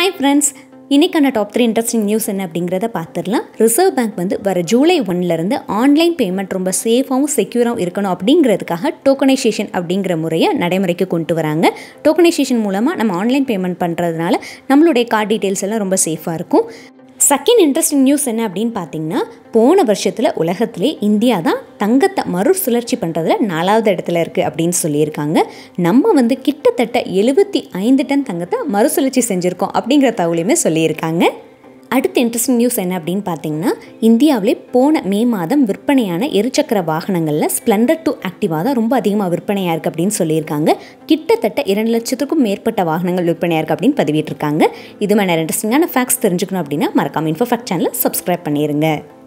hi friends இன்றைக்கான top three interesting news என்ன அப்படிங்கிறத பார்த்துடலாம் ரிசர்வ் பேங்க் வந்து வர ஜூலை ஒன்லேருந்து ஆன்லைன் பேமெண்ட் ரொம்ப சேஃபாகவும் செக்யூராகவும் இருக்கணும் அப்படிங்கிறதுக்காக டோக்கனைசேஷன் அப்படிங்கிற முறையை நடைமுறைக்கு கொண்டு வராங்க டோக்கனைசேஷன் மூலமாக நம்ம ஆன்லைன் பேமெண்ட் பண்ணுறதுனால நம்மளுடைய கார்டு டீட்டெயில்ஸ் எல்லாம் ரொம்ப சேஃபாக இருக்கும் செகண்ட் இன்ட்ரெஸ்டிங் நியூஸ் என்ன அப்படின்னு பார்த்தீங்கன்னா போன வருஷத்தில் உலகத்திலே இந்தியா தான் தங்கத்தை மறுசுழற்சி பண்ணுறதுல நாலாவது இடத்துல இருக்குது அப்படின்னு சொல்லியிருக்காங்க நம்ம வந்து கிட்டத்தட்ட எழுபத்தி ஐந்து டன் தங்கத்தை மறுசுழற்சி செஞ்சுருக்கோம் அப்படிங்கிற தகவலையுமே சொல்லியிருக்காங்க அடுத்த இன்ட்ரெஸ்டிங் நியூஸ் என்ன அப்படின்னு பார்த்தீங்கன்னா இந்தியாவிலே போன மே மாதம் விற்பனையான இருசக்கர வாகனங்களில் ஸ்ப்ளெண்டர் டூ ஆக்டிவா தான் ரொம்ப அதிகமாக விற்பனையாக இருக்குது அப்படின்னு சொல்லியிருக்காங்க கிட்டத்தட்ட இரண்டு லட்சத்துக்கும் மேற்பட்ட வாகனங்கள் விற்பனையாக இருக்குது அப்படின்னு பதிவிட்டிருக்காங்க இது மாதிரி இன்ட்ரெஸ்டிங்கான ஃபேக்ட்ஸ் தெரிஞ்சுக்கணும் அப்படின்னா மறக்காம இன்ஃபோ ஃபேக்ட் சேனலை சப்ஸ்கிரைப் பண்ணிடுங்க